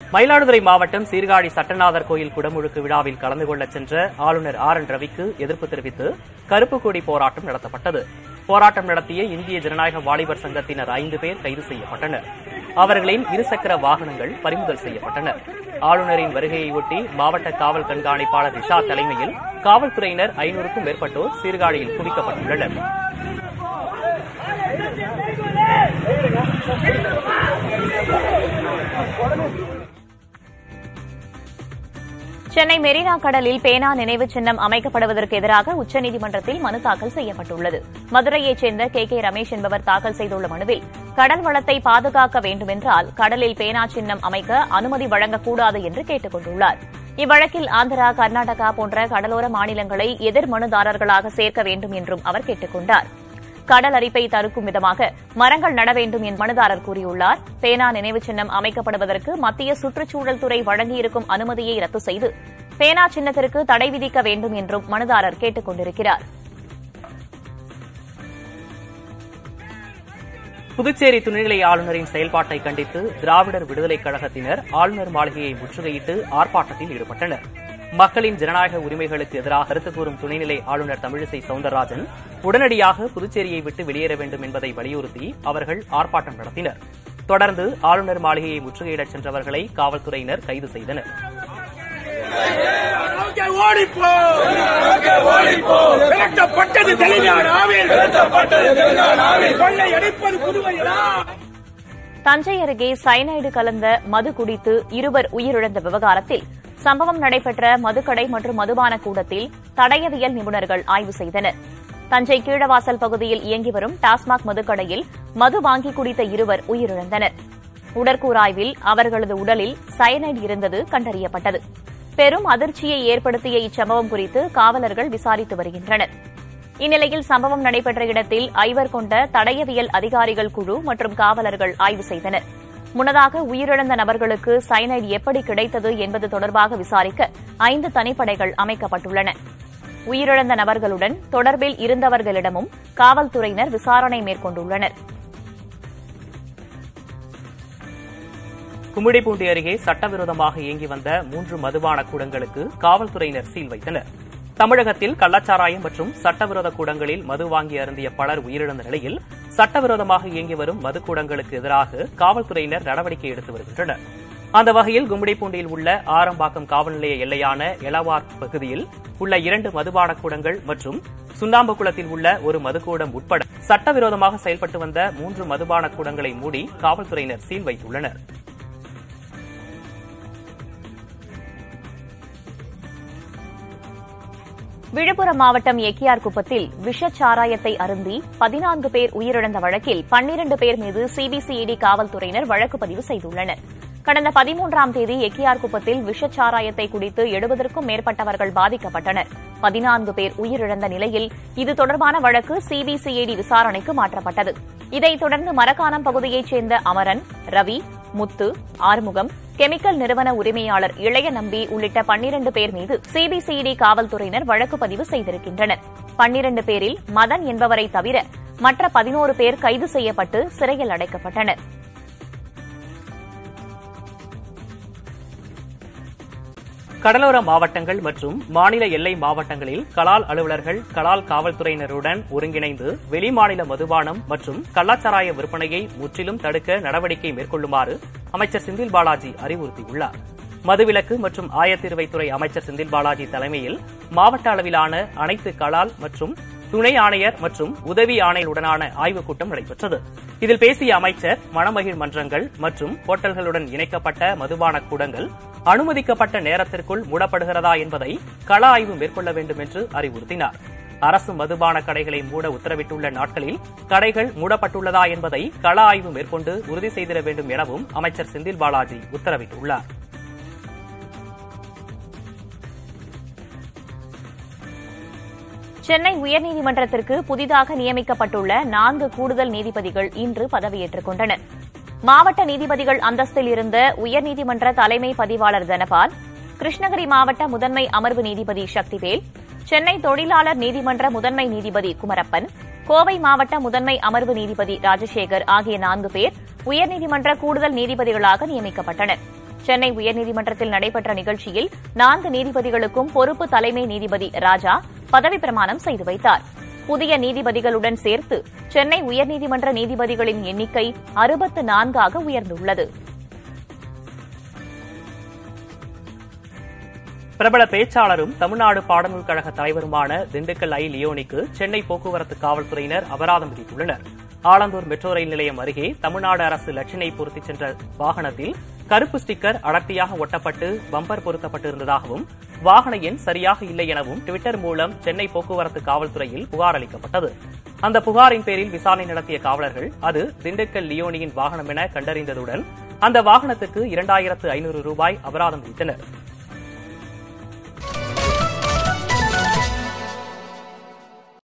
மயிலாடுதுறை மாவட்டம் சீர்காழி சட்டநாதர் கோயில் குடமுழுக்கு விழாவில் கலந்து கொள்ளச் சென்ற ஆளுநர் ஆர் என் ரவிக்கு எதிர்ப்பு தெரிவித்து கருப்பு கொடி போராட்டம் நடத்தப்பட்டது போராட்டம் நடத்திய இந்திய ஜனநாயக வாலிபர் சங்கத்தினர் ஐந்து பேர் கைது செய்யப்பட்டனர் அவர்களின் இருசக்கர வாகனங்கள் பறிமுதல் செய்யப்பட்டன ஆளுநரின் வருகையை ஒட்டி மாவட்ட காவல் கண்காணிப்பாளர் ரிஷா தலைமையில் காவல்துறையினர் ஐநூறுக்கும் மேற்பட்டோர் சீர்காழியில் குவிக்கப்பட்டுள்ளனர் சென்னை மெரினா கடலில் பேனா நினைவு சின்னம் அமைக்கப்படுவதற்கு எதிராக உச்சநீதிமன்றத்தில் மனு தாக்கல் செய்யப்பட்டுள்ளது மதுரையைச் சேர்ந்த கே கே ரமேஷ் என்பவர் தாக்கல் செய்துள்ள மனுவில் கடல் வளத்தை பாதுகாக்க வேண்டுமென்றால் கடலில் பேனா சின்னம் அமைக்க அனுமதி வழங்கக்கூடாது என்று கேட்டுக் கொண்டுள்ளார் இவ்வழக்கில் ஆந்திரா கர்நாடகா போன்ற கடலோர மாநிலங்களை எதிர் மனுதாரர்களாக சேர்க்க வேண்டும் என்றும் அவர் கேட்டுக் கொண்டார் கடல் அரிப்பை தடுக்கும் விதமாக மரங்கள் நட வேண்டும் என்று மனுதாரர் கூறியுள்ளார் பேனா நினைவு சின்னம் அமைக்கப்படுவதற்கு மத்திய சுற்றுச்சூழல் துறை வழங்கியிருக்கும் அனுமதியை ரத்து செய்து பேனா சின்னத்திற்கு தடை விதிக்க வேண்டும் என்றும் மனுதாரர் கேட்டுக் கொண்டிருக்கிறார் புதுச்சேரி துணைநிலை ஆளுநரின் செயல்பாட்டை கண்டித்து திராவிடர் விடுதலைக் கழகத்தினர் ஆளுநர் மாளிகையை முற்றுகையிட்டு ஆர்ப்பாட்டத்தில் ஈடுபட்டனர் மக்களின் ஜனநாயக உரிமைகளுக்கு எதிராக கருத்து கூறும் துணைநிலை ஆளுநர் தமிழிசை சவுந்தரராஜன் உடனடியாக புதுச்சேரியை விட்டு வெளியேற வேண்டும் என்பதை வலியுறுத்தி அவர்கள் ஆர்ப்பாட்டம் நடத்தினர் தொடர்ந்து ஆளுநர் மாளிகையை முற்றுகையிடச் சென்றவர்களை காவல்துறையினர் கைது செய்தனர் ஓடிப்போ விரட்டப்பட்டது தெலுங்கானாவில் கொள்ளை அடிப்பது புதுவையிலா தஞ்சை அருகே சயனைடு கலந்த மது குடித்து இருவர் உயிரிழந்த விவகாரத்தில் சம்பவம் நடைபெற்ற மதுக்கடை மற்றும் மதுபான கூடத்தில் தடயவியல் நிபுணர்கள் ஆய்வு செய்தனர் தஞ்சை கீழவாசல் பகுதியில் இயங்கி வரும் டாஸ்மாக் மதுக்கடையில் மது வாங்கி குடித்த இருவர் உயிரிழந்தனர் உடற்கூறாய்வில் அவர்களது உடலில் சயனைடு இருந்தது கண்டறியப்பட்டது பெரும் அதிர்ச்சியை ஏற்படுத்திய இச்சம்பவம் குறித்து காவலர்கள் விசாரித்து வருகின்றனர் இந்நிலையில் சம்பவம் நடைபெற்ற இடத்தில் ஐவர் கொண்ட தடயவியல் அதிகாரிகள் குழு மற்றும் காவலர்கள் ஆய்வு செய்தனர் முன்னதாக உயிரிழந்த நபர்களுக்கு சைனைடு எப்படி கிடைத்தது என்பது தொடர்பாக விசாரிக்க ஐந்து தனிப்படைகள் அமைக்கப்பட்டுள்ளன உயிரிழந்த நபர்களுடன் தொடர்பில் இருந்தவர்களிடமும் காவல்துறையினர் விசாரணை மேற்கொண்டுள்ளனர் கும்மிடிப்பூண்டி அருகே சட்டவிரோதமாக இயங்கி வந்த மூன்று மதுபான கூடங்களுக்கு காவல்துறையினர் சீல் வைத்தனர் தமிழகத்தில் கள்ளச்சாராயம் மற்றும் சட்டவிரோத கூடங்களில் மது வாங்கி அருந்திய பலர் உயிரிழந்த நிலையில் சட்டவிரோதமாக இயங்கி வரும் மதுக்கூடங்களுக்கு எதிராக காவல்துறையினர் நடவடிக்கை எடுத்து வருகின்றனர் அந்த வகையில் கும்மிடிப்பூண்டியில் உள்ள ஆரம்பாக்கம் காவல் நிலைய எல்லையான எலவார் பகுதியில் உள்ள இரண்டு மதுபான கூடங்கள் மற்றும் சுண்ணாம்புக்குளத்தில் உள்ள ஒரு மதுக்கூடம் உட்பட சட்டவிரோதமாக செயல்பட்டு வந்த மூன்று மதுபான கூடங்களை மூடி காவல்துறையினர் சீல் வைத்துள்ளனர் விழுப்புரம் மாவட்டம் எக்கியார் குப்பத்தில் விஷச் சாராயத்தை அருந்தி பதினான்கு பேர் உயிரிழந்த வழக்கில் பன்னிரண்டு பேர் மீது சிபிசிஐடி காவல்துறையினர் வழக்கு பதிவு செய்துள்ளனர் கடந்த பதிமூன்றாம் தேதி எக்கியார் குப்பத்தில் விஷச் சாராயத்தை குடித்து எழுபதற்கும் மேற்பட்டவர்கள் பாதிக்கப்பட்டனர் பதினான்கு பேர் உயிரிழந்த நிலையில் இது தொடர்பான வழக்கு சிபிசிஐடி விசாரணைக்கு மாற்றப்பட்டது இதைத் தொடர்ந்து மரக்காணம் பகுதியைச் சேர்ந்த அமரன் ரவி முத்து ஆறுமுகம் கெமிக்கல் நிறுவன உரிமையாளர் இளைய நம்பி உள்ளிட்ட பன்னிரண்டு பேர் மீது சிபிசிஐடி காவல்துறையினர் வழக்கு பதிவு செய்திருக்கின்றனர் பன்னிரண்டு பேரில் மதன் என்பவரை தவிர மற்ற பதினோரு பேர் கைது செய்யப்பட்டு சிறையில் அடைக்கப்பட்டனர் கடலோர மாவட்டங்கள் மற்றும் மாநில எல்லை மாவட்டங்களில் கலால் அலுவலர்கள் கலால் காவல்துறையினருடன் ஒருங்கிணைந்து வெளிமாநில மதுபானம் மற்றும் கள்ளச்சாராய விற்பனையை முற்றிலும் தடுக்க நடவடிக்கை மேற்கொள்ளுமாறு அமைச்சர் செந்தில் பாலாஜி அறிவுறுத்தியுள்ளார் மதுவிலக்கு மற்றும் ஆயத்தீர்வைத்துறை அமைச்சர் செந்தில் பாலாஜி தலைமையில் மாவட்ட அளவிலான அனைத்து கலால் மற்றும் துணை ஆணையர் மற்றும் உதவி ஆணையருடனான ஆய்வுக் கூட்டம் நடைபெற்றது இதில் பேசிய அமைச்சர் மணமகிழ் மன்றங்கள் மற்றும் ஹோட்டல்களுடன் இணைக்கப்பட்ட மதுபான கூடங்கள் அனுமதிக்கப்பட்ட நேரத்திற்குள் மூடப்படுகிறதா என்பதை கள ஆய்வு மேற்கொள்ள வேண்டும் என்று அறிவுறுத்தினார் அரசு மதுபான கடைகளை மூட உத்தரவிட்டுள்ள நாட்களில் கடைகள் மூடப்பட்டுள்ளதா என்பதை கள ஆய்வு மேற்கொண்டு உறுதி செய்திட வேண்டும் எனவும் அமைச்சர் செந்தில் பாலாஜி உத்தரவிட்டுள்ளார் சென்னை உயர்நீதிமன்றத்திற்கு புதிதாக நியமிக்கப்பட்டுள்ள நான்கு கூடுதல் நீதிபதிகள் இன்று பதவியேற்றுக் கொண்டனர் மாவட்ட நீதிபதிகள் அந்தஸ்தில் இருந்த உயர்நீதிமன்ற தலைமை பதிவாளர் தனபால் கிருஷ்ணகிரி மாவட்ட முதன்மை அமர்வு நீதிபதி சக்திவேல் சென்னை தொழிலாளர் நீதிமன்ற முதன்மை நீதிபதி குமரப்பன் கோவை மாவட்ட முதன்மை அமர்வு நீதிபதி ராஜசேகர் ஆகிய நான்கு பேர் உயர்நீதிமன்ற கூடுதல் நீதிபதிகளாக நியமிக்கப்பட்டனர் சென்னை உயர்நீதிமன்றத்தில் நடைபெற்ற நிகழ்ச்சியில் நான்கு நீதிபதிகளுக்கும் பொறுப்பு தலைமை நீதிபதி ராஜா பதவி பிரமாணம் செய்து வைத்தார் புதிய நீதிபதிகளுடன் சேர்த்து சென்னை உயர்நீதிமன்ற நீதிபதிகளின் எண்ணிக்கை அறுபத்து நான்காக உயர்ந்துள்ளது பிரபல பேச்சாளரும் தமிழ்நாடு பாடநூல் கழக தலைவருமான திண்டுக்கல் ஐ லியோனிக்கு சென்னை போக்குவரத்து காவல்துறையினர் அபராதம் விதித்துள்ளனர் ஆலந்தூர் மெட்ரோ ரயில் நிலையம் அருகே தமிழ்நாடு அரசு லட்சினை பொருத்திச் சென்ற வாகனத்தில் கருப்பு ஸ்டிக்கர் அடர்த்தியாக ஒட்டப்பட்டு பம்பர் பொருத்தப்பட்டிருந்ததாகவும் வாகன எண் சரியாக இல்லை எனவும் டுவிட்டர் மூலம் சென்னை போக்குவரத்து காவல்துறையில் புகார் அளிக்கப்பட்டது அந்த புகாரின் பேரில் விசாரணை நடத்திய காவலர்கள் அது திண்டுக்கல் லியோனியின் வாகனம் என கண்டறிந்ததுடன் அந்த வாகனத்துக்கு இரண்டாயிரத்து ஐநூறு ரூபாய் அபராதம் விதித்தனர்